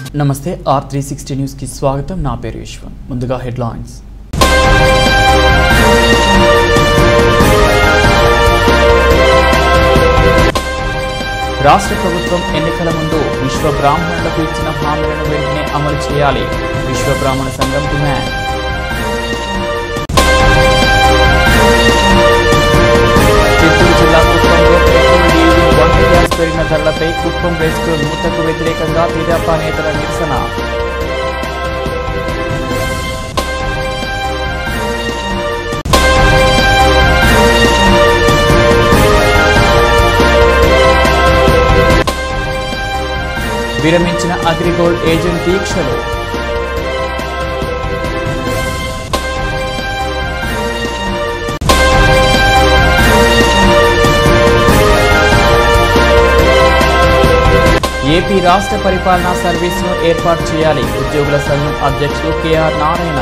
నమస్తే are three sixty న్యూస్కి స్వాగతం నా పేరు విశ్వం ముందుగా హెడ్లైన్స్ రాష్ట్ర ప్రభుత్వం ఎన్నికల ముందు విశ్వ బ్రాహ్మణులకు ఇచ్చిన హామీలను వెంటనే అమలు చేయాలి విశ్వ బ్రాహ్మణ సంఘం డిమాండ్ చిత్తూరు జిల్లా కుప్పంలో పెట్రోల్ డీజిల్ వంట గ్యాస్ పెరిగిన ధరలపై కుప్పం రేస్కు నూతకు వ్యతిరేకంగా తెదేపా నేతల నిరసన విరమించిన అగ్రిగోల్డ్ ఏజెంట్ దీక్షలు ఏపీ రాష్ట్ర పరిపాలనా సర్వీసును ఏర్పాటు చేయాలి ఉద్యోగుల సంఘం అధ్యక్షుడు కెఆర్ నారాయణ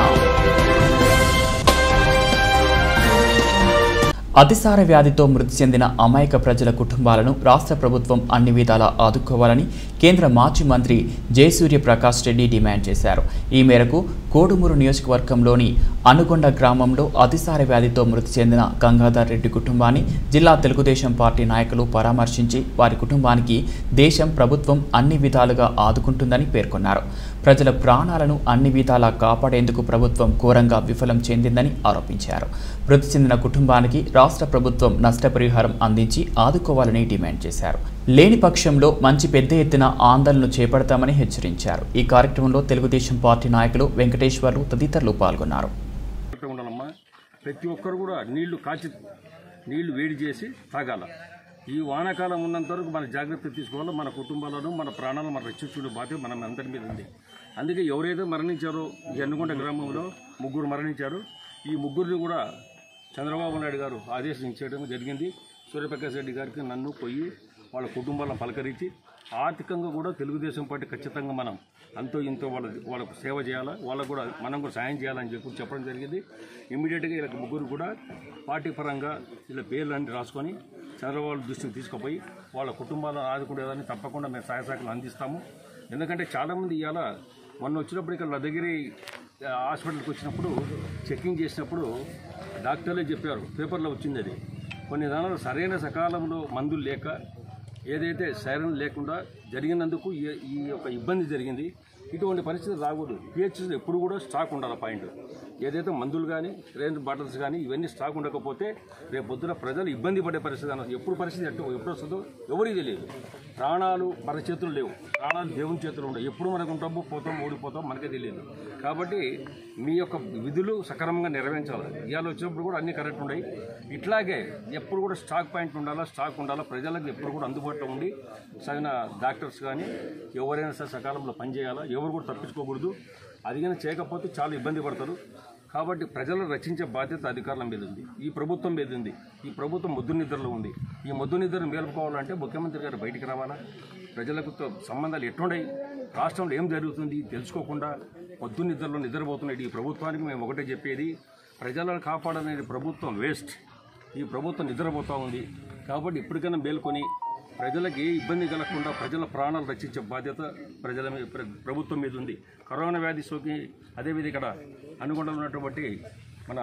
అతిసార వ్యాధితో మృతి చెందిన అమాయక ప్రజల కుటుంబాలను రాష్ట్ర ప్రభుత్వం అన్ని విధాలా ఆదుకోవాలని కేంద్ర మాజీ మంత్రి జయసూర్య ప్రకాష్ రెడ్డి డిమాండ్ చేశారు ఈ మేరకు కోడుమూరు నియోజకవర్గంలోని అనుకొండ గ్రామంలో అతిసార వ్యాధితో మృతి చెందిన గంగాధర్ రెడ్డి కుటుంబాన్ని జిల్లా తెలుగుదేశం పార్టీ నాయకులు పరామర్శించి వారి కుటుంబానికి దేశం ప్రభుత్వం అన్ని విధాలుగా ఆదుకుంటుందని పేర్కొన్నారు ప్రజల ప్రాణాలను అన్ని విధాలా కాపాడేందుకు ప్రభుత్వం ఘోరంగా విఫలం చెందిందని ఆరోపించారు మృతి చెందిన కుటుంబానికి రాష్ట్ర ప్రభుత్వం నష్టపరిహారం అందించి ఆదుకోవాలని డిమాండ్ చేశారు లేని పక్షంలో మంచి పెద్ద ఎత్తున ఆందోళనలు చేపడతామని హెచ్చరించారు ఈ కార్యక్రమంలో తెలుగుదేశం పార్టీ నాయకులు వెంకటేశ్వర్లు తదితరులు పాల్గొన్నారు జాగ్రత్తగా ఉండాలమ్మా ప్రతి ఒక్కరు కూడా నీళ్లు కాచి నీళ్లు వేడి చేసి తాగాల ఈ వానాకాలం ఉన్నంత వరకు మన జాగ్రత్త తీసుకోవాలి మన కుటుంబాలను మన ప్రాణాలను మనం రక్షించుకునే బాధ్యత మనం అందరి మీద ఉంది అందుకే ఎవరైతే మరణించారో ఈ ఎన్నుకొండ గ్రామంలో ముగ్గురు మరణించారు ఈ ముగ్గురిని కూడా చంద్రబాబు నాయుడు గారు ఆదేశించడం జరిగింది సూర్యప్రకాష్ రెడ్డి గారికి నన్ను పోయి వాళ్ళ కుటుంబాలను పలకరించి ఆర్థికంగా కూడా తెలుగుదేశం పార్టీ ఖచ్చితంగా మనం అంతో ఇంతో వాళ్ళ వాళ్ళకు సేవ చేయాలా వాళ్ళకు కూడా మనం కూడా సాయం చేయాలని చెప్పి చెప్పడం జరిగింది ఇమ్మీడియట్గా వీళ్ళకి ముగ్గురు కూడా పార్టీ పరంగా వీళ్ళ పేర్లు అన్ని రాసుకొని చంద్రబాబు దృష్టికి తీసుకుపోయి వాళ్ళ కుటుంబాలను ఆదుకునేదాన్ని తప్పకుండా మేము సహాయ సహకారాలు అందిస్తాము ఎందుకంటే చాలామంది ఇవాళ మొన్న వచ్చినప్పుడు ఇక్కడ లదగిరి ఆ, హాస్పిటల్కి వచ్చినప్పుడు చెకింగ్ చేసినప్పుడు డాక్టర్లే చెప్పారు పేపర్లో వచ్చింది అది కొన్ని దానిలో సరైన సకాలంలో మందులు లేక ఏదైతే సైరన్ లేకుండా జరిగినందుకు ఈ- ఈ యొక్క ఇబ్బంది జరిగింది ఇటువంటి పరిస్థితి రాకూడదు పిహెచ్సి ఎప్పుడు కూడా స్టాక్ ఉండాలి పాయింట్ ఏదైతే మందులు కానీ రేంజ్ బాటిల్స్ కానీ ఇవన్నీ స్టాక్ ఉండకపోతే రేపు పొద్దున ప్రజలు ఇబ్బంది పడే పరిస్థితి అన్న ఎప్పుడు పరిస్థితి ఎట్టు ఎప్పుడు వస్తుందో ఎవరికి తెలియదు ప్రాణాలు మన చేతులు లేవు ప్రాణాలు దేవుని చేతులు ఉండవు ఎప్పుడు మనకు ఉంటామో పోతాం ఓడిపోతాం మనకే తెలియదు కాబట్టి మీ యొక్క విధులు సక్రమంగా నెరవేర్చాలి ఇవాళ వచ్చినప్పుడు కూడా అన్ని కరెక్ట్ ఉన్నాయి ఇట్లాగే ఎప్పుడు కూడా స్టాక్ పాయింట్ ఉండాలా స్టాక్ ఉండాలా ప్రజలకు ఎప్పుడు కూడా అందుబాటులో ఉండి సరైన డాక్టర్స్ కానీ ఎవరైనా సరే సకాలంలో పనిచేయాలా ఎవరు కూడా తప్పించుకోకూడదు అది కానీ చేయకపోతే చాలా ఇబ్బంది పడతారు కాబట్టి ప్రజలను రక్షించే బాధ్యత అధికారుల మీద ఉంది ఈ ప్రభుత్వం మీద ఉంది ఈ ప్రభుత్వం మొద్దు నిద్రలో ఉంది ఈ మొద్దు నిద్రను మేలుకోవాలంటే ముఖ్యమంత్రి గారు బయటికి రావాలా ప్రజలకు తో సంబంధాలు ఎట్లున్నాయి రాష్ట్రంలో ఏం జరుగుతుంది తెలుసుకోకుండా పొద్దు నిద్రలో నిద్రపోతున్నాయి ఈ ప్రభుత్వానికి మేము ఒకటే చెప్పేది ప్రజలను కాపాడనే ప్రభుత్వం వేస్ట్ ఈ ప్రభుత్వం నిద్రపోతూ ఉంది కాబట్టి ఇప్పటికైనా మేల్కొని ప్రజలకు ఏ ఇబ్బంది కలగకుండా ప్రజల ప్రాణాలు రక్షించే బాధ్యత ప్రజల మీద ప్ర- ప్రభుత్వం మీద ఉంది కరోనా వ్యాధి సోకి అదేవిధంగా ఇక్కడ అనుగుణంలో ఉన్నటువంటి మన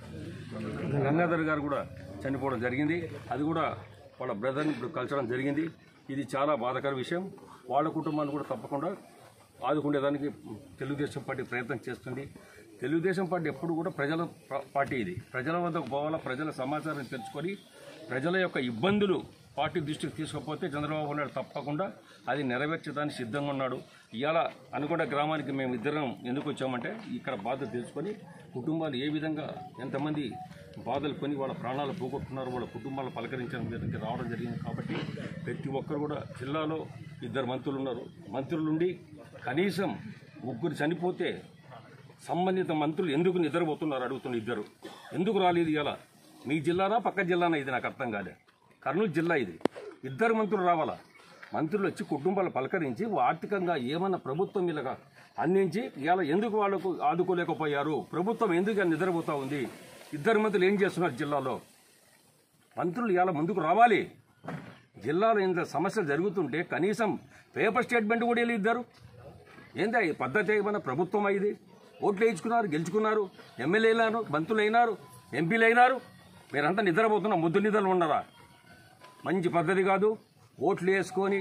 గంగాధర్ గారు కూడా చనిపోవడం జరిగింది అది కూడా వాళ్ళ బ్రదర్ని ఇప్పుడు కలచడం జరిగింది ఇది చాలా బాధాకర విషయం వాళ్ళ కుటుంబాన్ని కూడా తప్పకుండా ఆదుకునేదానికి తెలుగుదేశం పార్టీ ప్రయత్నం చేస్తుంది తెలుగుదేశం పార్టీ ఎప్పుడు కూడా ప్రజల ప- పార్టీ ఇది ప్రజల వద్దకు పోవాలా ప్రజల సమాచారం తెలుసుకొని ప్రజల యొక్క ఇబ్బందులు పార్టీ దృష్టికి తీసుకపోతే చంద్రబాబు నాయుడు తప్పకుండా అది నెరవేర్చడానికి సిద్ధంగా ఉన్నాడు ఇవాళ అనుకొండ గ్రామానికి మేము ఇద్దరం ఎందుకు వచ్చామంటే ఇక్కడ బాధ తెలుసుకొని కుటుంబాలు ఏ విధంగా ఎంతమంది బాధలు కొని వాళ్ళ ప్రాణాలు పోగొట్టుకున్నారు వాళ్ళ కుటుంబాలు పలకరించడానికి రావడం జరిగింది కాబట్టి ప్రతి ఒక్కరు కూడా జిల్లాలో ఇద్దరు మంత్రులు ఉన్నారు మంత్రులుండి కనీసం ముగ్గురు చనిపోతే సంబంధిత మంత్రులు ఎందుకు నిద్రపోతున్నారు అడుగుతున్న ఇద్దరు ఎందుకు రాలేదు ఇలా మీ జిల్లానా పక్క జిల్లానా ఇది నాకు అర్థం కాలే కర్నూలు జిల్లా ఇది ఇద్దరు మంత్రులు రావాలా మంత్రులు వచ్చి కుటుంబాలు పలకరించి ఆర్థికంగా ఏమన్నా ప్రభుత్వం ఇలాగా అందించి ఇలా ఎందుకు వాళ్ళకు ఆదుకోలేకపోయారు ప్రభుత్వం ఎందుకు ఇలా నిద్రపోతా ఉంది ఇద్దరు మంత్రులు ఏం చేస్తున్నారు జిల్లాలో మంత్రులు ఇలా ముందుకు రావాలి జిల్లాలో ఇంత సమస్యలు జరుగుతుంటే కనీసం పేపర్ స్టేట్మెంట్ కూడా ఇద్దరు ఏందా ఈ పద్ధతి ఏమన్నా ప్రభుత్వం ఇది ఓట్లు వేయించుకున్నారు గెలుచుకున్నారు ఎమ్మెల్యేలు మంత్రులు అయినారు ఎంపీలు అయినారు మీరంతా నిద్రపోతున్నా ముద్దు నిద్రలు ఉన్నారా మంచి పద్ధతి కాదు ఓట్లు వేసుకొని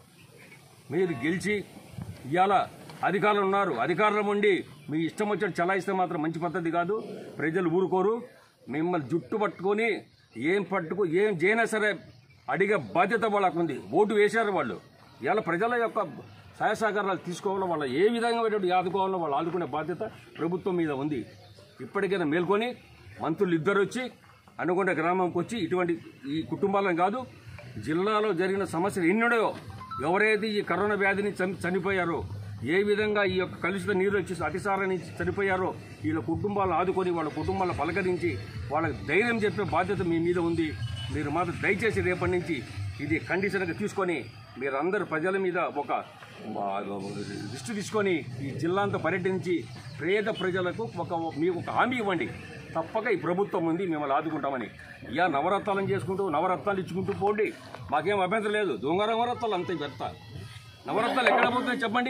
మీరు గెలిచి ఇవాళ అధికారులు ఉన్నారు అధికారులు ఉండి మీ ఇష్టం వచ్చినట్టు చలాయిస్తే మాత్రం మంచి పద్ధతి కాదు ప్రజలు ఊరుకోరు మిమ్మల్ని జుట్టు పట్టుకొని ఏం పట్టుకో ఏం చేయనా సరే అడిగే బాధ్యత వాళ్ళకు ఉంది ఓటు వేశారు వాళ్ళు ఇవాళ ప్రజల యొక్క సహాయ సహకారాలు తీసుకోవాలో వాళ్ళ ఏ విధంగా పెట్టాడు ఆదుకోవాలో వాళ్ళు ఆదుకునే బాధ్యత ప్రభుత్వం మీద ఉంది ఇప్పటికైనా మేల్కొని మంత్రులు ఇద్దరు వచ్చి అనుకొండ గ్రామంకి వచ్చి ఇటువంటి ఈ కుటుంబాలను కాదు జిల్లాలో జరిగిన సమస్యలు ఎన్నడో ఎవరైతే ఈ కరోనా వ్యాధిని చని- చనిపోయారో ఏ విధంగా ఈ యొక్క కలుషిత నీరు వచ్చి అతిసారం నుంచి చనిపోయారో వీళ్ళ కుటుంబాలు ఆదుకొని వాళ్ళ కుటుంబాలను పలకరించి వాళ్ళకి ధైర్యం చెప్పే బాధ్యత మీ మీద ఉంది మీరు మాత్రం దయచేసి రేపటి నుంచి ఇది కండిషన్గా తీసుకొని మీరందరూ ప్రజల మీద ఒక ఆ, దృష్టి తీసుకొని ఈ జిల్లా అంతా పర్యటించి పేద ప్రజలకు ఒక మీకు ఒక హామీ ఇవ్వండి తప్పక ఈ ప్రభుత్వం ఉంది మిమ్మల్ని ఆదుకుంటామని ఇక నవరత్నాలను చేసుకుంటూ నవరత్నాలు ఇచ్చుకుంటూ పోండి మాకేం అభ్యంతరం లేదు దొంగ నవరత్నాలు అంతే పెడతా నవరత్నాలు ఎక్కడ పోతున్నాయి చెప్పండి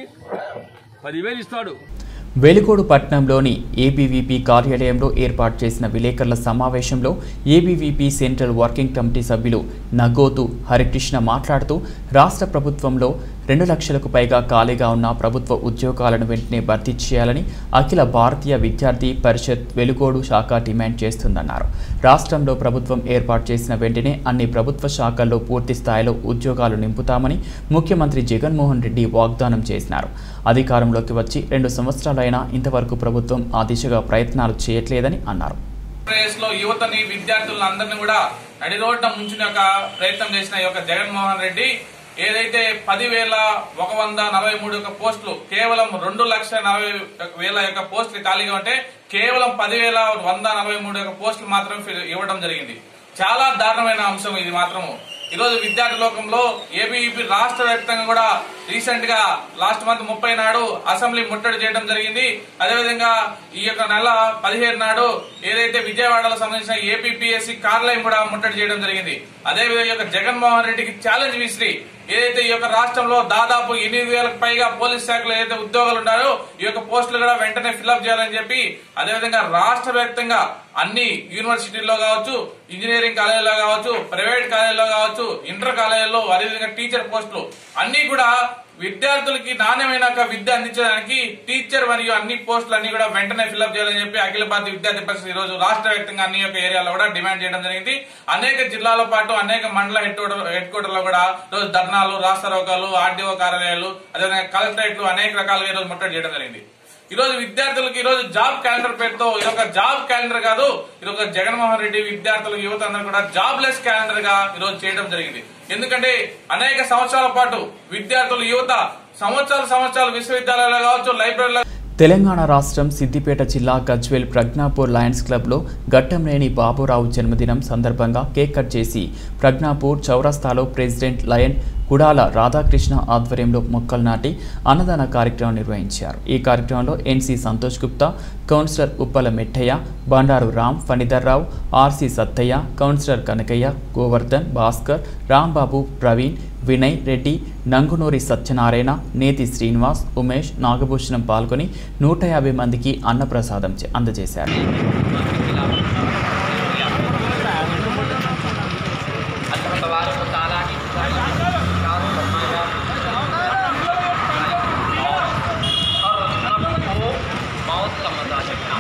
పదివేలు ఇస్తాడు వెలుగోడు పట్టణంలోని ఏబీవీపీ కార్యాలయంలో ఏర్పాటు చేసిన విలేకరుల సమావేశంలో ఏబీవీపీ సెంట్రల్ వర్కింగ్ కమిటీ సభ్యులు నగోతు హరికృష్ణ మాట్లాడుతూ రాష్ట్ర ప్రభుత్వంలో రెండు లక్షలకు పైగా ఖాళీగా ఉన్న ప్రభుత్వ ఉద్యోగాలను వెంటనే భర్తీ చేయాలని అఖిల భారతీయ విద్యార్థి పరిషత్ వెలుగోడు శాఖ డిమాండ్ చేస్తుందన్నారు రాష్ట్రంలో ప్రభుత్వం ఏర్పాటు చేసిన వెంటనే అన్ని ప్రభుత్వ శాఖల్లో పూర్తి స్థాయిలో ఉద్యోగాలు నింపుతామని ముఖ్యమంత్రి జగన్మోహన్ రెడ్డి వాగ్దానం చేసినారు అధికారంలోకి వచ్చి రెండు సంవత్సరాలైనా ఇంతవరకు ప్రభుత్వం ఆ దిశగా ప్రయత్నాలు చేయట్లేదని అన్నారు ఆంధ్రప్రదేశ్ లో యువతని విద్యార్థులను అందరినీ కూడా నడిరోడ్డ ముంచిన యొక్క ప్రయత్నం చేసిన ఈ యొక్క జగన్మోహన్ రెడ్డి ఏదైతే పదివేల ఒక వంద నలభై మూడు యొక్క పోస్టులు కేవలం రెండు లక్షల నలభై వేల యొక్క పోస్టులు ఖాళీగా ఉంటే కేవలం పదివేల వంద నలభై మూడు యొక్క పోస్టులు మాత్రం ఫి- ఇవ్వడం జరిగింది చాలా దారుణమైన అంశం ఇది మాత్రము ఈ రోజు విద్యార్థి లోకంలో ఏబీఈపీ రాష్ట్ర వ్యాప్తంగా కూడా రీసెంట్ గా లాస్ట్ మంత్ ముప్పై నాడు అసెంబ్లీ ముట్టడి చేయడం జరిగింది అదేవిధంగా ఈ యొక్క నెల పదిహేను నాడు ఏదైతే విజయవాడలో సంబంధించిన ఏపీపీఎస్సీ కార్యాలయం కూడా ముట్టడి చేయడం జరిగింది అదేవిధంగా ఈ యొక్క జగన్మోహన్ రెడ్డికి ఛాలెంజ్ విసిరి ఏదైతే ఈ యొక్క రాష్ట్రంలో దాదాపు ఎనిమిది వేలకు పైగా పోలీస్ శాఖలో ఏదైతే ఉద్యోగాలు ఉన్నాయో ఈ యొక్క పోస్టులు కూడా వెంటనే ఫిల్అప్ చేయాలని చెప్పి అదేవిధంగా రాష్ట్ర వ్యాప్తంగా అన్ని యూనివర్సిటీల్లో కావచ్చు ఇంజనీరింగ్ కాలేజీలో కావచ్చు ప్రైవేట్ కాలేజీలో కావచ్చు ఇంటర్ కాలేజీలో అదేవిధంగా టీచర్ పోస్టులు అన్ని కూడా విద్యార్థులకి నాణ్యమైన ఒక విద్య అందించడానికి టీచర్ మరియు అన్ని పోస్టులు అన్ని కూడా వెంటనే ఫిల్అప్ చేయాలని చెప్పి అఖిల భారతీయ విద్యార్థి పరిషత్ ఈ రోజు రాష్ట్ర వ్యాప్తంగా అన్ని యొక్క ఏరియాలో కూడా డిమాండ్ చేయడం జరిగింది అనేక జిల్లాల పాటు అనేక మండల హెడ్ క్వార్టర్ హెడ్ క్వార్టర్ లో కూడా రోజు ధర్నాలు రాష్ట్ర రోగాలు ఆర్డీఓ కార్యాలయాలు అదేవిధంగా కలెక్టరేట్లు అనేక రకాలుగా ఈ రోజు ముట్టడి చేయడం జరిగింది ఈ రోజు విద్యార్థులకు ఈ రోజు జాబ్ క్యాలెండర్ పేరుతో ఇది ఒక జాబ్ క్యాలెండర్ కాదు ఇది ఒక జగన్మోహన్ రెడ్డి విద్యార్థులకు యువత అందరూ కూడా జాబ్ లెస్ క్యాలెండర్ గా ఈ రోజు చేయడం జరిగింది ఎందుకంటే అనేక సంవత్సరాల పాటు విద్యార్థులు యువత సంవత్సరాలు సంవత్సరాలు విశ్వవిద్యాలయాలు కావచ్చు లైబ్రరీలో తెలంగాణ రాష్ట్రం సిద్దిపేట జిల్లా గజ్వేల్ ప్రజ్ఞాపూర్ లయన్స్ క్లబ్లో ఘట్టంనేని బాబురావు జన్మదినం సందర్భంగా కేక్ కట్ చేసి ప్రజ్ఞాపూర్ చౌరస్తాలో ప్రెసిడెంట్ లయన్ కుడాల రాధాకృష్ణ ఆధ్వర్యంలో మొక్కలు నాటి అన్నదాన కార్యక్రమం నిర్వహించారు ఈ కార్యక్రమంలో NC Santosh Gupta councillor Uppala Mettaiah Bandaru Ram Phanidhar Rao RC Sattaiah councillor Kanakaiah Govardhan Bhaskar Rambabu Praveen Vinay Reddy Nangunuri Satyanarayana Neti Srinivas Umesh Nagabhushanam పాల్గొని నూట యాభై మందికి అన్నప్రసాదం చే- అందజేశారు तबारक व तआला की चारों फरमाया और रब को मौत का मजा चखना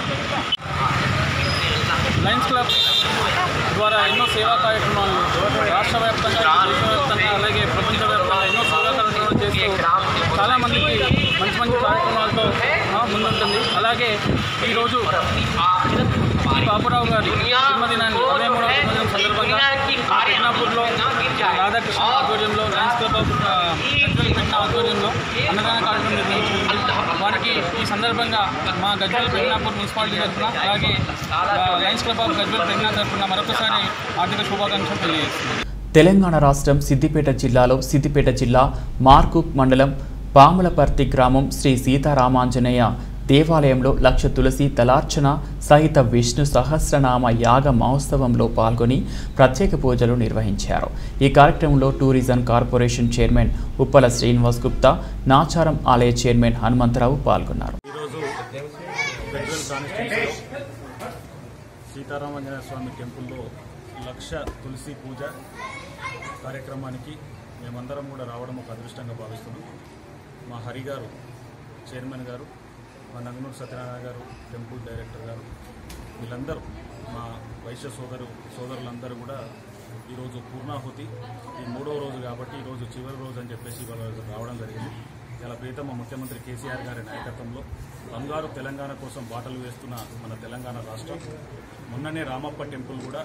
లయన్స్ క్లబ్ ద్వారా ఎన్నో సేవా కార్యక్రమాలు రాష్ట్ర వ్యాప్తంగా దేశవ్యాప్తంగా అలాగే ప్రపంచవ్యాప్తంగా ఎన్నో సేవా కార్యక్రమాలు చేస్తూ చాలా మందికి మంచి మంచి కార్యక్రమాలతో ఆ, ముందుంటుంది అలాగే ఈరోజు ఈ బాబురావు గారి జన్మదినాన్ని ఇరవై మూడవ జన్మదినం సందర్భంగా మా పెట్నాపూర్లో రాధాకృష్ణ ఆధ్వర్యంలో లయన్స్ క్లబ్ ఆఫ్ ఆ, గజ్వేల్ పెట్టిన ఆధ్వర్యంలో అన్నదాన కార్యక్రమం నిర్వహించింది వారికి ఈ సందర్భంగా మా గజ్వేల్ పెట్నాపూర్ మున్సిపాలిటీ తరఫున అలాగే ఆ, లయన్స్ క్లబ్ ఆఫ్ గజ్వేల్ పెట్నా తరఫున మరొకసారి ఆర్థిక శుభాకాంక్షలు తెలియజేస్తున్నాను తెలంగాణ రాష్ట్రం సిద్దిపేట జిల్లాలో సిద్దిపేట జిల్లా మార్కుక్ మండలం పాములపర్తి గ్రామం శ్రీ సీతారామాంజనేయ దేవాలయంలో లక్ష తులసి తలార్చన సహిత విష్ణు సహస్రనామ యాగ మహోత్సవంలో పాల్గొని ప్రత్యేక పూజలు నిర్వహించారు ఈ కార్యక్రమంలో tourism corporation chairman Uppala Srinivas Gupta Nacharam ఆలయ చైర్మన్ హనుమంతరావు పాల్గొన్నారు ఈరోజు ఫెడరల్ కాన్స్టిట్యూన్సీలో సీతారామాంజనేయ స్వామి టెంపుల్లో లక్ష తులసి పూజ కార్యక్రమానికి మేమందరం కూడా రావడం ఒక అదృష్టంగా భావిస్తున్నాం మా హరి గారు చైర్మన్ గారు మా నంగనూరు సత్యనారాయణ గారు టెంపుల్ డైరెక్టర్ గారు వీళ్ళందరూ మా వైశ్య సోదరు సోదరులందరూ కూడా ఈరోజు పూర్ణాహుతి ఈ మూడవ రోజు కాబట్టి ఈరోజు చివరి రోజు అని చెప్పేసి ఇవాళ రావడం జరిగింది ఇలా ప్రీతమ ముఖ్యమంత్రి కేసీఆర్ గారి నాయకత్వంలో బంగారు తెలంగాణ కోసం బాటలు వేస్తున్న మన తెలంగాణ రాష్ట్రం మొన్ననే రామప్ప టెంపుల్ కూడా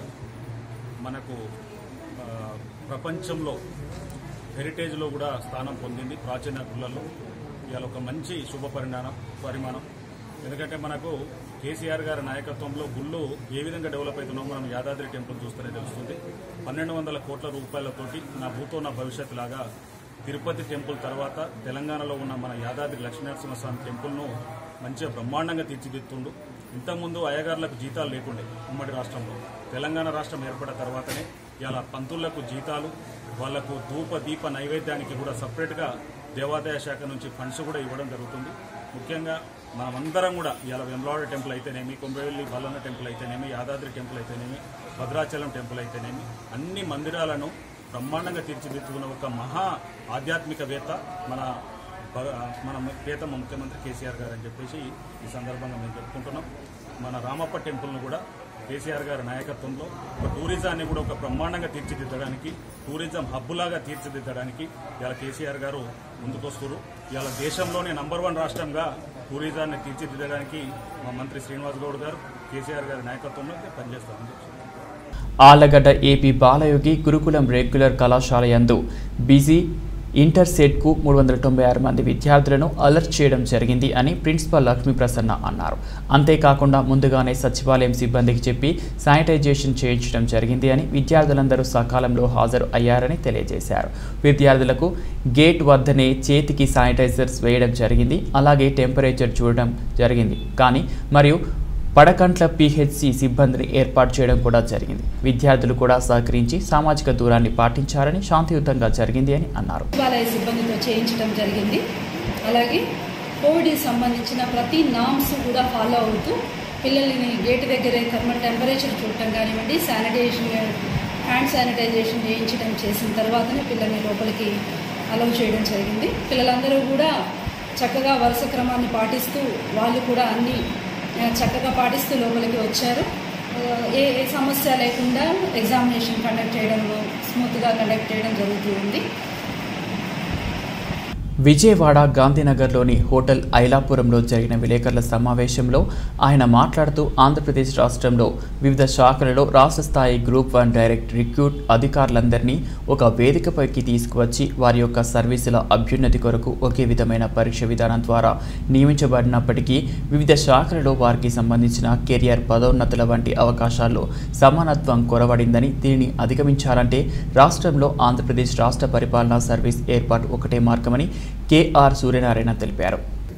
మనకు ఆ, ప్రపంచంలో హెరిటేజ్లో కూడా స్థానం పొందింది ప్రాచీన గుళ్ళల్లో ఇవాళ ఒక మంచి శుభ పరిణామం పరిమాణం ఎందుకంటే మనకు కేసీఆర్ గారి నాయకత్వంలో గుళ్ళు ఏ విధంగా డెవలప్ అవుతున్నామో మనం యాదాద్రి టెంపుల్ చూస్తేనే తెలుస్తుంది పన్నెండు వందల కోట్ల రూపాయలతోటి నా భూతో నా భవిష్యత్ లాగా తిరుపతి టెంపుల్ తర్వాత తెలంగాణలో ఉన్న మన యాదాద్రి లక్ష్మీనరసింహస్వామి టెంపుల్ను మంచిగా బ్రహ్మాండంగా తీర్చిదిద్దుతుండు ఇంతకుముందు అయ్యగారులకు జీతాలు లేకుండే ఉమ్మడి రాష్ట్రంలో తెలంగాణ రాష్ట్రం ఏర్పడిన తర్వాతనే ఇలా పంతులకు జీతాలు వాళ్లకు ధూప దీప నైవేద్యానికి కూడా సపరేట్గా దేవాదాయ శాఖ నుంచి ఫండ్స్ కూడా ఇవ్వడం జరుగుతుంది ముఖ్యంగా మనమందరం కూడా ఇలా వెమ్లవాడ టెంపుల్ అయితేనేమి కొంబెవెల్లి బల్లన్న టెంపుల్ అయితేనేమి యాదాద్రి టెంపుల్ అయితేనేమి భద్రాచలం టెంపుల్ అయితేనేమి అన్ని మందిరాలను బ్రహ్మాండంగా తీర్చిదిద్దుకున్న ఒక మహా ఆధ్యాత్మికవేత్త మన భగ- మన ప్రియతమ ముఖ్యమంత్రి కేసీఆర్ గారు అని చెప్పేసి ఈ సందర్భంగా మేము చెప్పుకుంటున్నాం మన రామప్ప టెంపుల్ను కూడా కేసీఆర్ గారి నాయకత్వంలో ఒక టూరిజాన్ని కూడా ఒక బ్రహ్మాండంగా తీర్చిదిద్దడానికి టూరిజం హబ్బులాగా తీర్చిదిద్దడానికి ఇలా కేసీఆర్ గారు ముందుకొస్తారు ఇవాళ దేశంలోనే నంబర్ వన్ రాష్ట్రంగా టూరిజాన్ని తీర్చిదిద్దడానికి మా మంత్రి శ్రీనివాస్ గౌడ్ గారు కేసీఆర్ గారి నాయకత్వంలో పనిచేస్తామని చెప్పి ఆలగడ్డ ఏపీ బాలయోగి గురుకులం రెగ్యులర్ కళాశాల యందు బిజీ ఇంటర్ సెట్కు మూడు వందల తొంభై ఆరు మంది విద్యార్థులను అలర్ట్ చేయడం జరిగింది అని ప్రిన్సిపల్ లక్ష్మీ ప్రసన్న అన్నారు అంతేకాకుండా ముందుగానే సచివాలయం సిబ్బందికి చెప్పి శానిటైజేషన్ చేయించడం జరిగింది అని విద్యార్థులందరూ సకాలంలో హాజరు అయ్యారని తెలియజేశారు విద్యార్థులకు గేట్ వద్దనే చేతికి శానిటైజర్స్ వేయడం జరిగింది అలాగే టెంపరేచర్ చూడడం జరిగింది కానీ మరియు పడకంట్ల పిహెచ్సి సిబ్బందిని ఏర్పాటు చేయడం కూడా జరిగింది విద్యార్థులు కూడా సహకరించి సామాజిక దూరాన్ని పాటించారని శాంతియుతంగా జరిగింది అని అన్నారు సచివాలయ సిబ్బందితో చేయించడం జరిగింది అలాగే కోవిడ్కి సంబంధించిన ప్రతి నామ్స్ కూడా ఫాలో అవుతూ పిల్లల్ని గేట్ దగ్గరే థర్మల్ టెంపరేచర్ చూడటం కానివ్వండి శానిటైజేషన్ హ్యాండ్ శానిటైజేషన్ చేయించడం చేసిన తర్వాతనే పిల్లల్ని లోపలికి అలౌ చేయడం జరిగింది పిల్లలందరూ కూడా చక్కగా వరుస క్రమాన్ని పాటిస్తూ వాళ్ళు కూడా అన్ని ఆ, చక్కగా పాటిస్తూ లోపలికి వచ్చారు ఆ, ఏ ఏ సమస్య లేకుండా ఎగ్జామినేషన్ కండక్ట్ చేయడం స్మూత్గా కండక్ట్ చేయడం జరుగుతూ ఉంది విజయవాడ గాంధీనగర్లోని హోటల్ ఐలాపురంలో జరిగిన విలేకరుల సమావేశంలో ఆయన మాట్లాడుతూ ఆంధ్రప్రదేశ్ రాష్ట్రంలో వివిధ శాఖలలో రాష్ట్ర స్థాయి గ్రూప్ వన్ డైరెక్ట్ రిక్రూట్ అధికారులందరినీ ఒక వేదికపైకి తీసుకువచ్చి వారి యొక్క సర్వీసుల అభ్యున్నతి కొరకు ఒకే విధమైన పరీక్ష విధానం ద్వారా నియమించబడినప్పటికీ వివిధ శాఖలలో వారికి సంబంధించిన కెరియర్ పదోన్నతుల వంటి అవకాశాల్లో సమానత్వం కొరవడిందని దీనిని అధిగమించాలంటే రాష్ట్రంలో ఆంధ్రప్రదేశ్ రాష్ట్ర పరిపాలనా సర్వీస్ ఏర్పాటు ఒకటే మార్గమని కెఆర్ సూర్యనారాయణ తెలిపారు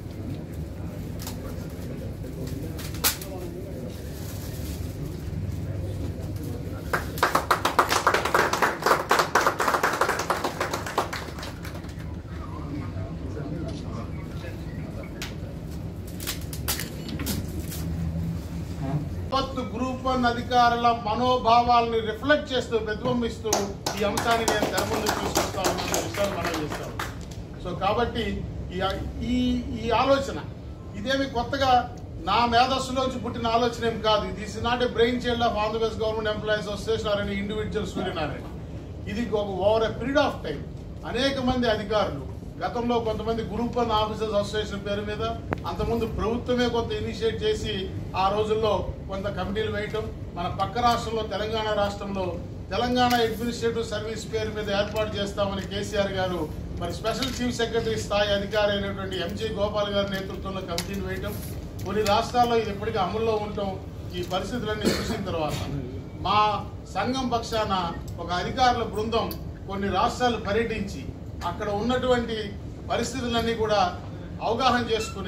విపత్తు గ్రూప్ వన్ అధికారుల మనోభావాలను రిఫ్లెక్ట్ చేస్తూ ప్రతిబింబిస్తూ ఈ అంశాన్ని నేను తెర ముందు తీసుకొస్తా ఉన్న విషయాలు మనం చేస్తాను సో కాబట్టి ఈ ఈ ఈ ఆలోచన ఇదేమి కొత్తగా నా మేధస్సులోంచి పుట్టిన ఆలోచన ఏం కాదు this is not a brain child of Andhra Pradesh government employees association or any individual Suryanarayana ఇది ఒక over a period of time అనేక మంది అధికారులు గతంలో కొంతమంది గ్రూప్ వన్ ఆఫీసర్స్ అసోసియేషన్ పేరు మీద అంతకుముందు ప్రభుత్వమే కొంత ఇనిషియేట్ చేసి ఆ రోజుల్లో కొంత కమిటీలు వేయటం మన పక్క రాష్ట్రంలో తెలంగాణ రాష్ట్రంలో తెలంగాణ అడ్మినిస్ట్రేటివ్ సర్వీస్ పేరు మీద ఏర్పాటు చేస్తామని కేసీఆర్ గారు మరి స్పెషల్ చీఫ్ సెక్రటరీ స్థాయి అధికారి అయినటువంటి ఎంజే గోపాల్ గారి నేతృత్వంలో కమిటీని వేయటం కొన్ని రాష్ట్రాల్లో ఇది ఇప్పటికీ అమల్లో ఉండటం ఈ పరిస్థితులన్నీ చూసిన తర్వాత మా సంఘం పక్షాన ఒక అధికారుల బృందం కొన్ని రాష్ట్రాలు పర్యటించి అక్కడ ఉన్నటువంటి పరిస్థితులన్నీ కూడా అవగాహన చేసుకుని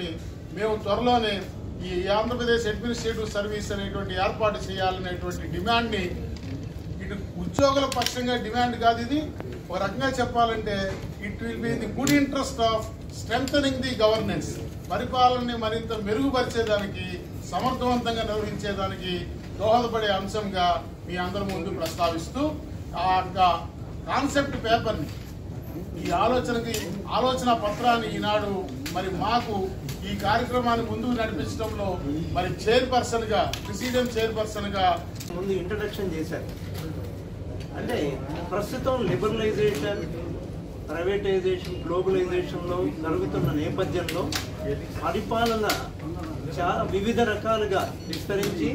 మేము త్వరలోనే ఈ ఆంధ్రప్రదేశ్ అడ్మినిస్ట్రేటివ్ సర్వీస్ అనేటువంటి ఏర్పాటు చేయాలనేటువంటి డిమాండ్ని ఇటు ఉద్యోగుల పక్షంగా డిమాండ్ కాదు ఇది ఒక రకంగా చెప్పాలంటే it will be the good interest of strengthen the governance పరిపాలనని మరింత మెరుగుపరిచేదానికి సమర్థవంతంగా నిర్వహించేదానికి దోహదపడే అంశంగా మీ అందరి ముందు ప్రస్తావిస్తూ ఆ యొక్క కాన్సెప్ట్ పేపర్ని ఈ ఆలోచనకి ఆలోచన పత్రాన్ని ఈనాడు మరి మాకు ఈ కార్యక్రమాన్ని ముందుకు నడిపించడంలో మరి చైర్పర్సన్ గా ప్రెసిడెంట్ చైర్పర్సన్ గా ముందు ఇంట్రడక్షన్ చేశారు అంటే ప్రస్తుతం లిబరలైజేషన్ ప్రైవేటైజేషన్ గ్లోబలైజేషన్లో జరుగుతున్న నేపథ్యంలో పరిపాలన చాలా వివిధ రకాలుగా విస్తరించి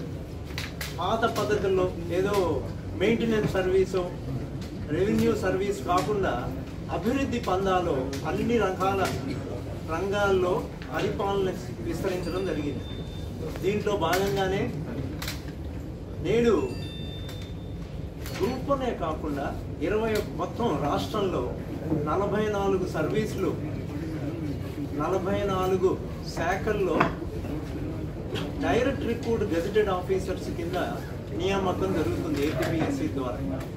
పాత పద్ధతుల్లో ఏదో మెయింటెనెన్స్ సర్వీసు రెవెన్యూ సర్వీస్ కాకుండా అభివృద్ధి పందాలో అన్ని రకాల రంగాల్లో పరిపాలన విస్తరించడం జరిగింది దీంట్లో భాగంగానే నేడు గ్రూప్నే కాకుండా ఇరవై మొత్తం రాష్ట్రంలో నలభై నాలుగు సర్వీసులు నలభై నాలుగు శాఖల్లో డైరెక్ట్ రిక్రూట్ గెజిటెడ్ ఆఫీసర్స్ కింద నియామకం జరుగుతుంది ఏపీఎస్సి ద్వారా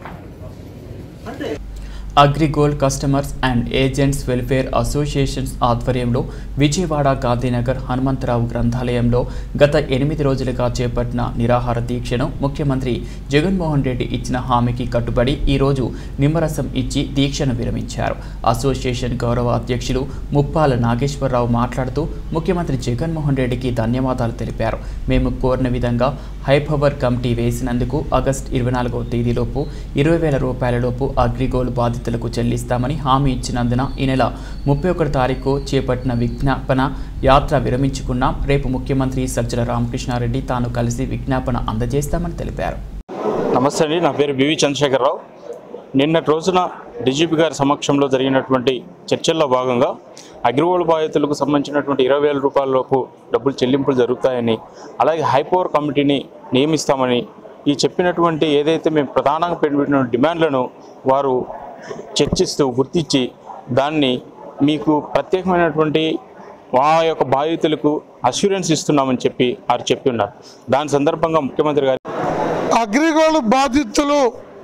అంటే AgriGold customers and agents welfare associations ఆధ్వర్యంలో విజయవాడ గాంధీనగర్ హనుమంతరావు గ్రంథాలయంలో గత ఎనిమిది రోజులుగా చేపట్టిన నిరాహార దీక్షను ముఖ్యమంత్రి జగన్మోహన్ రెడ్డి ఇచ్చిన హామీకి కట్టుబడి ఈరోజు నిమ్మరసం ఇచ్చి దీక్షను విరమించారు అసోసియేషన్ గౌరవ అధ్యక్షులు ముప్పాల నాగేశ్వరరావు మాట్లాడుతూ ముఖ్యమంత్రి జగన్మోహన్ రెడ్డికి ధన్యవాదాలు తెలిపారు మేము కోరిన విధంగా హై పవర్ కమిటీ వేసినందుకు ఆగస్టు ఇరవై నాలుగవ తేదీలోపు ఇరవై వేల రూపాయలలోపు అగ్రిగోల్డ్ బాధితులకు చెల్లిస్తామని హామీ ఇచ్చినందున ఈ నెల ముప్పై ఒకటి తారీఖు చేపట్టిన విజ్ఞాపన యాత్ర విరమించుకున్నాం రేపు ముఖ్యమంత్రి సజ్జల రామకృష్ణారెడ్డి తాను కలిసి విజ్ఞాపన అందజేస్తామని తెలిపారు నమస్తే అండి నా పేరు బివి చంద్రశేఖరరావు నిన్నటి రోజున డీజీపీ గారి సమక్షంలో జరిగినటువంటి చర్చల్లో భాగంగా అగ్రిగోల్డ్ బాధితులకు సంబంధించినటువంటి ఇరవై వేల రూపాయల లోపు డబ్బులు చెల్లింపులు జరుగుతాయని అలాగే హైపవర్ కమిటీని నియమిస్తామని ఈ చెప్పినటువంటి ఏదైతే మేము ప్రధానంగా పెట్టిన డిమాండ్లను వారు చర్చిస్తూ గుర్తించి దాన్ని మీకు ప్రత్యేకమైనటువంటి మా యొక్క బాధితులకు అష్యూరెన్స్ ఇస్తున్నామని చెప్పి వారు చెప్పి ఉన్నారు దాని సందర్భంగా ముఖ్యమంత్రి గారు అగ్రిగోల్డ్ బాధితులు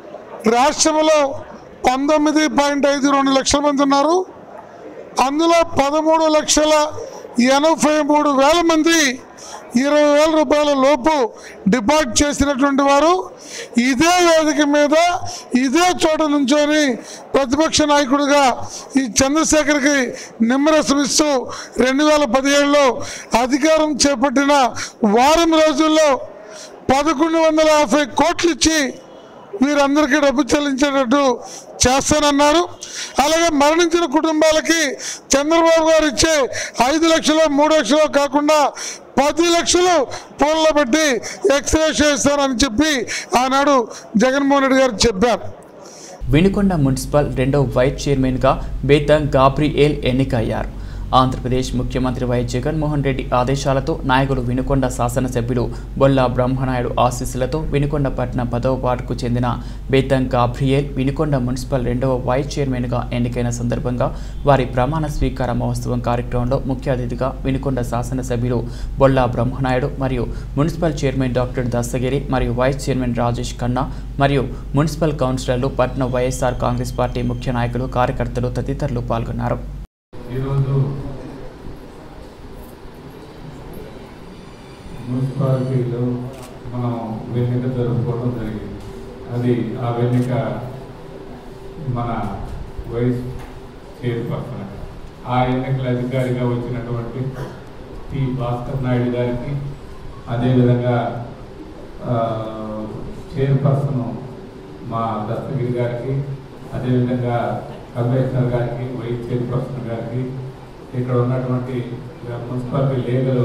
రాష్ట్రంలో పంతొమ్మిది పాయింట్ ఐదు రెండు లక్షల మంది ఉన్నారు అందులో పదమూడు లక్షల ఎనభై మూడు వేల మంది ఇరవై వేల రూపాయల లోపు డిపాజిట్ చేసినటువంటి వారు ఇదే వేదిక మీద ఇదే చోట నుంచొని ప్రతిపక్ష నాయకుడిగా ఈ చంద్రశేఖర్కి నిమ్మరసం ఇస్తూ రెండు వేల పదిహేడులో అధికారం చేపట్టిన వారం రోజుల్లో పదకొండు వందల యాభై కోట్లు ఇచ్చి వీరందరికీ డబ్బు చెల్లించేటట్టు చేస్తానన్నారు అలాగే మరణించిన కుటుంబాలకి చంద్రబాబు గారు ఇచ్చే ఐదు లక్షలు మూడు లక్షలు కాకుండా పది లక్షలు పూలలో పెట్టి ఎక్స్రే చేస్తానని చెప్పి ఆనాడు జగన్మోహన్ రెడ్డి గారు చెప్పారు వినుకొండ మున్సిపల్ రెండో వైస్ చైర్మన్గా బేతం గాబ్రియేల్ ఎన్నికయ్యారు ఆంధ్రప్రదేశ్ ముఖ్యమంత్రి వై జగన్మోహన్ రెడ్డి ఆదేశాలతో నాయకుడు వినుకొండ శాసనసభ్యులు బొల్లా బ్రహ్మనాయుడు ఆశీస్సులతో వినుకొండ పట్టణ పదవ వార్డుకు చెందిన బేతం గాబ్రియేల్ వినుకొండ మున్సిపల్ రెండవ వైస్ చైర్మన్గా ఎన్నికైన సందర్భంగా వారి ప్రమాణ స్వీకార మహోత్సవం కార్యక్రమంలో ముఖ్య అతిథిగా వినుకొండ శాసనసభ్యులు బొల్లా బ్రహ్మనాయుడు మరియు మున్సిపల్ చైర్మన్ డాక్టర్ దస్తగిరి మరియు వైస్ చైర్మన్ రాజేష్ ఖన్నా మరియు మున్సిపల్ కౌన్సిలర్లు పట్న వైఎస్ఆర్ కాంగ్రెస్ పార్టీ ముఖ్య నాయకులు కార్యకర్తలు తదితరులు పాల్గొన్నారు ఈరోజు మున్సిపాలిటీలో మనం వెన్నిక జరుపుకోవడం జరిగింది అది ఆ వెన్నిక మన వైస్ చైర్పర్సన్ ఆ ఎన్నికల అధికారిగా వచ్చినటువంటి టి భాస్కర్ నాయుడు గారికి అదేవిధంగా ఆ, చైర్పర్సన్ మా దస్తగిరి గారికి అదేవిధంగా కమిషనర్ గారికి వైస్ చైర్పర్సన్ గారికి ఇక్కడ ఉన్నటువంటి మున్సిపాలిటీ లీగల్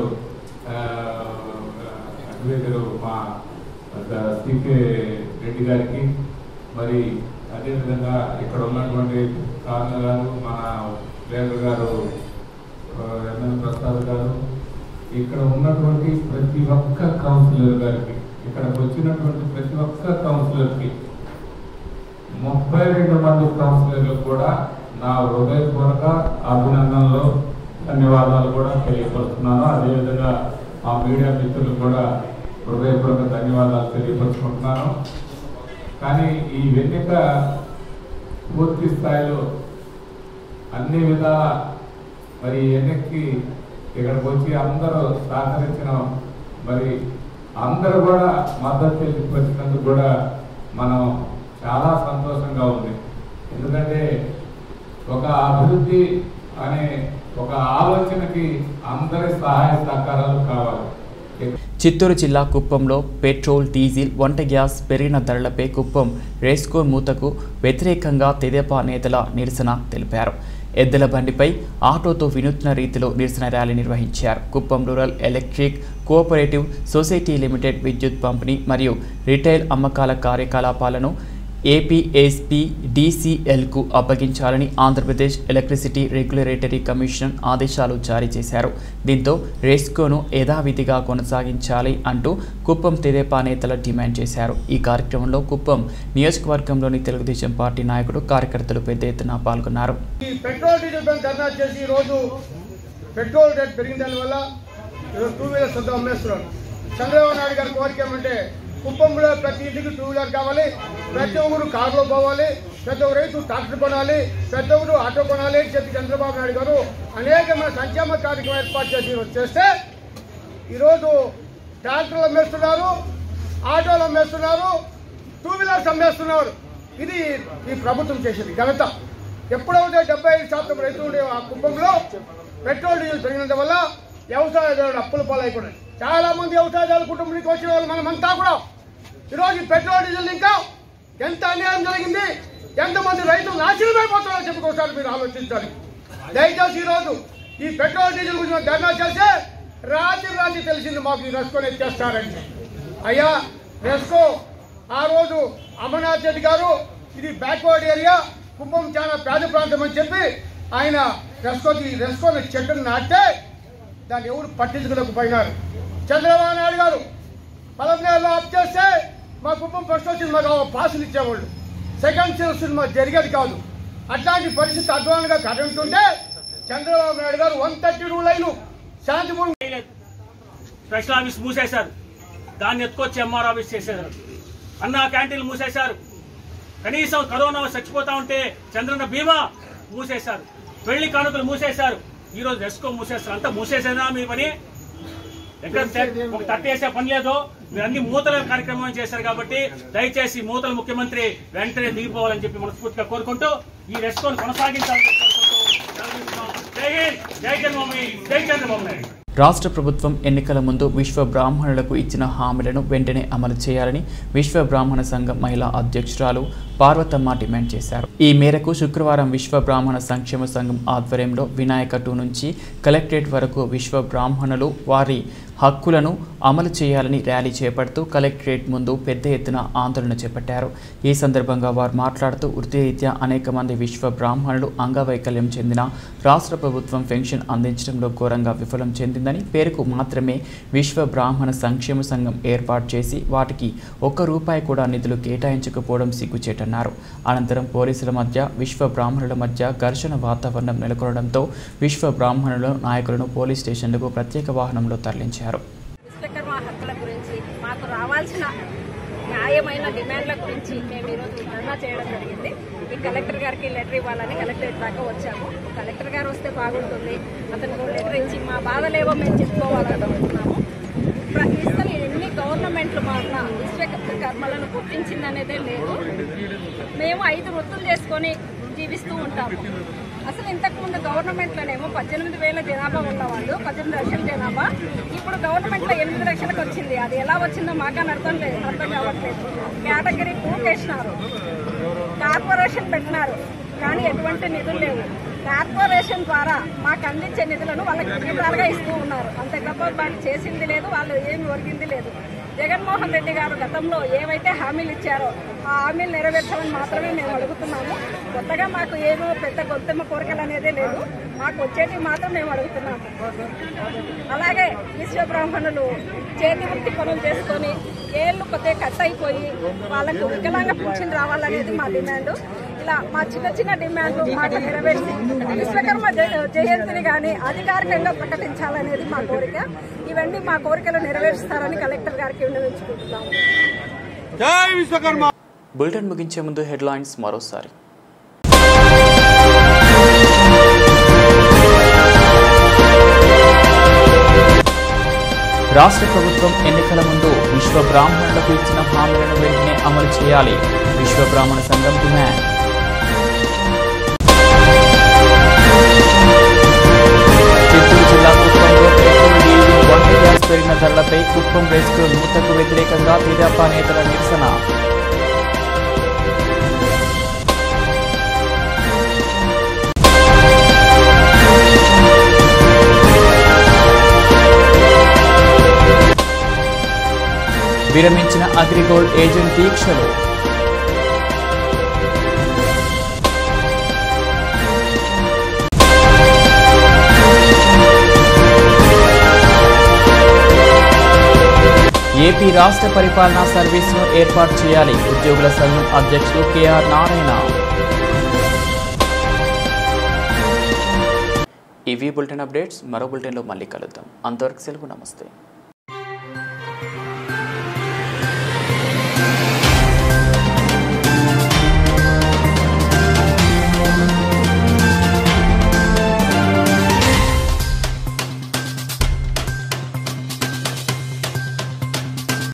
అడ్వైజరు మా సికే రెడ్డి గారికి మరి అదేవిధంగా ఇక్కడ ఉన్నటువంటి కారణ గారు మన లీడర్ గారు ఎమ్మెల్యే ప్రసాద్ గారు ఇక్కడ ఉన్నటువంటి ప్రతి ఒక్క కౌన్సిలర్ గారికి ఇక్కడికి వచ్చినటువంటి ప్రతి ఒక్క కౌన్సిలర్కి ముప్పై రెండు మంది కౌన్సిలర్లకు కూడా నా హృదయపూర్వక అభినందనలు ధన్యవాదాలు కూడా తెలియపరుస్తున్నాను అదేవిధంగా ఆ మీడియా మిత్రులకు కూడా హృదయపూర్వక ధన్యవాదాలు తెలియపరుచుకుంటున్నాను కానీ ఈ వెన్నిక పూర్తి స్థాయిలో అన్ని విధాల మరి ఎన్నికకి ఇక్కడికి వచ్చి అందరూ సహకరించిన మరి అందరూ కూడా మద్దతు తెలియపరిచినందుకు కూడా మనం చాలా సంతోషంగా ఉంది ఎందుకంటే ఒక అభివృద్ధి అనే ఒక ఆలోచనకి అందరి సహాయ సహకారాలు కావాలి చిత్తూరు జిల్లా కుప్పంలో పెట్రోల్ డీజిల్ వంట గ్యాస్ పెరిగిన ధరలపై కుప్పం రేస్కోన్ మూతకు వ్యతిరేకంగా తెదేపా నేతల నిరసన తెలిపారు ఎద్దుల బండిపై ఆటోతో వినూత్న రీతిలో నిరసన ర్యాలీ నిర్వహించారు Kuppam rural electric cooperative society limited విద్యుత్ పంపిణీ మరియు రిటైల్ అమ్మకాల కార్యకలాపాలను ఏపీఎస్పీ డీసీఎల్కు అప్పగించాలని ఆంధ్రప్రదేశ్ ఎలక్ట్రిసిటీ రెగ్యులేటరీ కమిషన్ ఆదేశాలు జారీ చేశారు దీంతో రేస్కోను యథావిధిగా కొనసాగించాలి అంటూ కుప్పం తెదేపా నేతలు డిమాండ్ చేశారు ఈ కార్యక్రమంలో కుప్పం నియోజకవర్గంలోని తెలుగుదేశం పార్టీ నాయకులు కార్యకర్తలు పెద్ద ఎత్తున పాల్గొన్నారు ఈ పెట్రోల్ డీజిల్ బంక్ ధర్నా చేసి ఈరోజు పెట్రోల్ రేట్ పెరిగిన దానివల్ల ఈరోజు టూ వీలర్స్ సొంతం అమ్మేస్తున్నారు చంద్రబాబు నాయుడు గారి కోరిక ఏమంటే కుప్పంలో ప్రతి ఇంటికి టూ వీలర్ కావాలి ప్రతి ఒక్కరు కారులో పోవాలి ప్రతి ఒక్క రైతు ట్రాక్టర్ కొనాలి ప్రతి ఒక్కరు ఆటో కొనాలి అని చెప్పి చంద్రబాబు నాయుడు గారు అనేకమైన సంక్షేమ కార్యక్రమం ఏర్పాటు చేసి ఈరోజు చేస్తే ఈరోజు ట్రాక్టర్లు అమ్మేస్తున్నారు ఆటోలు అమ్మేస్తున్నారు టూ వీలర్స్ అమ్మేస్తున్నారు ఇది ఈ ప్రభుత్వం చేసేది ఘనత ఎప్పుడైతే డెబ్బై ఐదు శాతం రైతులు ఉండే ఆ కుప్పంలో పెట్రోల్ డీజిల్ పెరిగినంత వల్ల వ్యవసాయదారులు అప్పుల పాలైపోయినాయి చాలా మంది వ్యవసాయదారుల కుటుంబం నుంచి వచ్చిన వాళ్ళు మనమంతా కూడా ఈరోజు ఈ పెట్రోల్ డీజిల్ ఇంకా ఎంత అన్యాయం జరిగింది ఎంతమంది రైతులు నాశనం అయిపోతున్నారో చెప్పుకోసారి మీరు ఆలోచించాలి దయచేసి ఈరోజు ఈ పెట్రోల్ డీజిల్ గురించి మనం ధర్నా చేస్తే రాత్రి రాత్రి తెలిసింది మాకు ఈ రెస్కోని ఎత్తేస్తారని అయ్యా రెస్కో ఆ రోజు అమర్నాథ్ రెడ్డి గారు ఇది బ్యాక్వర్డ్ ఏరియా కుప్పం చాలా పేద ప్రాంతం అని చెప్పి ఆయన రెస్కోకి రెస్కోని చెట్టును నాటితే దాన్ని ఎవరు పట్టించుకోలేకపోయినారు చంద్రబాబు నాయుడు గారు పదకొండేళ్ళు అప్ చేస్తే మా కుప్పం ఫస్ట్ వచ్చింది మాకు పాసులు ఇచ్చేవాళ్ళు సెకండ్ సినిమా జరిగేది కాదు అట్లాంటి పరిస్థితి అధ్వానంగా కడుంటుంటే చంద్రబాబు నాయుడు గారు one thirty two line Shantipur special office మూసేశారు దాన్ని ఎత్తుకొచ్చి ఎంఆర్ ఆఫీస్ చేసేశారు అన్న క్యాంటీన్లు మూసేశారు కనీసం కరోనా చచ్చిపోతా ఉంటే చంద్రన్న బీమా మూసేశారు పెళ్లి కానుకలు మూసేశారు ఈ రోజు రెస్కో మూసేస్తారు అంతా మూసేసేనా మీ పని ఎక్కడ తె- ఒక తట్టేసే పని లేదు మీరు అన్ని మూతల కార్యక్రమం చేశారు కాబట్టి దయచేసి మూతల ముఖ్యమంత్రి వెంటనే దిగిపోవాలని చెప్పి మనస్ఫూర్తిగా కోరుకుంటూ ఈ రెస్కోను కొనసాగించాలని చెప్పి కోరుకుంటూ జై హింద్ జై జన్మభూమి జై చంద్రబాబు నాయుడు రాష్ట్ర ప్రభుత్వం ఎన్నికల ముందు విశ్వ బ్రాహ్మణులకు ఇచ్చిన హామీలను వెంటనే అమలు చేయాలని విశ్వ బ్రాహ్మణ సంఘం మహిళా అధ్యక్షురాలు పార్వతమ్మ డిమాండ్ చేశారు ఈ మేరకు శుక్రవారం విశ్వ బ్రాహ్మణ సంక్షేమ సంఘం ఆధ్వర్యంలో వినాయక టూ నుంచి కలెక్టరేట్ వరకు విశ్వ బ్రాహ్మణులు వారి హక్కులను అమలు చేయాలని ర్యాలీ చేపడుతూ కలెక్టరేట్ ముందు పెద్ద ఎత్తున ఆందోళన చేపట్టారు ఈ సందర్భంగా వారు మాట్లాడుతూ వృత్తిరీత్యా అనేక మంది విశ్వ బ్రాహ్మణులు అంగవైకల్యం చెందిన రాష్ట్ర ప్రభుత్వం పెన్షన్ అందించడంలో ఘోరంగా విఫలం చెందిందని పేరుకు మాత్రమే విశ్వ బ్రాహ్మణ సంక్షేమ సంఘం ఏర్పాటు చేసి వాటికి ఒక్క రూపాయి కూడా నిధులు కేటాయించకపోవడం సిగ్గుచేటన్నారు అనంతరం పోలీసుల మధ్య విశ్వ బ్రాహ్మణుల మధ్య ఘర్షణ వాతావరణం నెలకొనడంతో విశ్వ బ్రాహ్మణుల నాయకులను పోలీస్ స్టేషన్లకు ప్రత్యేక వాహనంలో తరలించారు విశ్వకర్మ హక్కుల గురించి మాకు రావాల్సిన న్యాయమైన డిమాండ్ల గురించి మేము ఈరోజు ధర్నా చేయడం జరిగింది ఈ కలెక్టర్ గారికి లెటర్ ఇవ్వాలని కలెక్టరేట్ దాకా వచ్చాము కలెక్టర్ గారు వస్తే బాగుంటుంది అతనికి లెటర్ ఇచ్చి మా బాధలేవో మేము చెప్పుకోవాలనుకుంటున్నాము ప్ర- అసలు ఎన్ని గవర్నమెంట్లు మారినా విశ్వకర్మలను గుర్తించిందనేదే లేదు మేము ఐదు వృత్తులు చేసుకొని జీవిస్తూ ఉంటాము అసలు ఇంతకుముందు గవర్నమెంట్లోనేమో పద్దెనిమిది వేల జనాభా ఉన్నవాళ్ళు పద్దెనిమిది లక్షల జనాభా ఇప్పుడు గవర్నమెంట్లో ఎనిమిది లక్షలకు వచ్చింది అది ఎలా వచ్చిందో మాకని అర్థం లేదు అర్థం కావట్లేదు కేటగిరీ పూకేసినారు కార్పొరేషన్ పెట్టినారు కానీ ఎటువంటి నిధులు లేవు కార్పొరేషన్ ద్వారా మాకు అందించే నిధులను వాళ్ళకి విధాలుగా ఇస్తూ ఉన్నారు అంతే తప్ప వాళ్ళు చేసింది లేదు వాళ్ళు ఏమి ఒరిగింది లేదు జగన్మోహన్ రెడ్డి గారు గతంలో ఏవైతే హామీలు ఇచ్చారో ఆ హామీలు నెరవేర్చమని మాత్రమే మేము అడుగుతున్నాము కొత్తగా మాకు ఏమో పెద్ద గొంతెమ్మ కోరికలు అనేదే లేదు మాకు వచ్చేటివి మాత్రం మేము అడుగుతున్నాము అలాగే విశ్వ బ్రాహ్మణులు చేతి వృత్తి పనులు చేసుకొని ఏళ్ళు కొద్దిగా కట్ అయిపోయి వాళ్ళకు వికలాంగ పింఛన్ రావాలనేది మా డిమాండ్ ఇలా మా చిన్న చిన్న డిమాండ్లు మాకు నెరవేర్చి విశ్వకర్మ జయ- జయంతిని కానీ అధికారికంగా ప్రకటించాలనేది మా కోరిక ఇవన్నీ మా కోరికలు నెరవేరుస్తారని కలెక్టర్ గారికి విన్నవించుకుంటున్నాము జై విశ్వకర్మ బులెటిన్ ముగించే ముందు హెడ్లైన్స్ మరోసారి రాష్ట్ర ప్రభుత్వం ఎన్నికల ముందు విశ్వ బ్రాహ్మణులకు ఇచ్చిన హామీలను వెంటనే అమలు చేయాలి విశ్వ బ్రాహ్మణ సంఘం డిమాండ్ చిత్తూరు జిల్లా కుప్పంలో పెట్రోల్ డీజిల్ వంట గ్యాస్ పెరిగిన ధరలపై కుప్పం రెస్క్యూ మూతకు వ్యతిరేకంగా తెదేపా నేతల నిరసన విరమించిన అగ్రిగోల్డ్ ఏజెంట్ దీక్షలు ఏపీ రాష్ట్ర పరిపాలనా సర్వీసును ఏర్పాటు చేయాలి ఉద్యోగుల సంఘం అధ్యక్షులు కెఆర్ నారాయణ ఇవి బులెటిన్ అప్డేట్స్ మరో బులెటిన్లో మళ్ళీ కలుద్దాం అంతవరకు సెలవు నమస్తే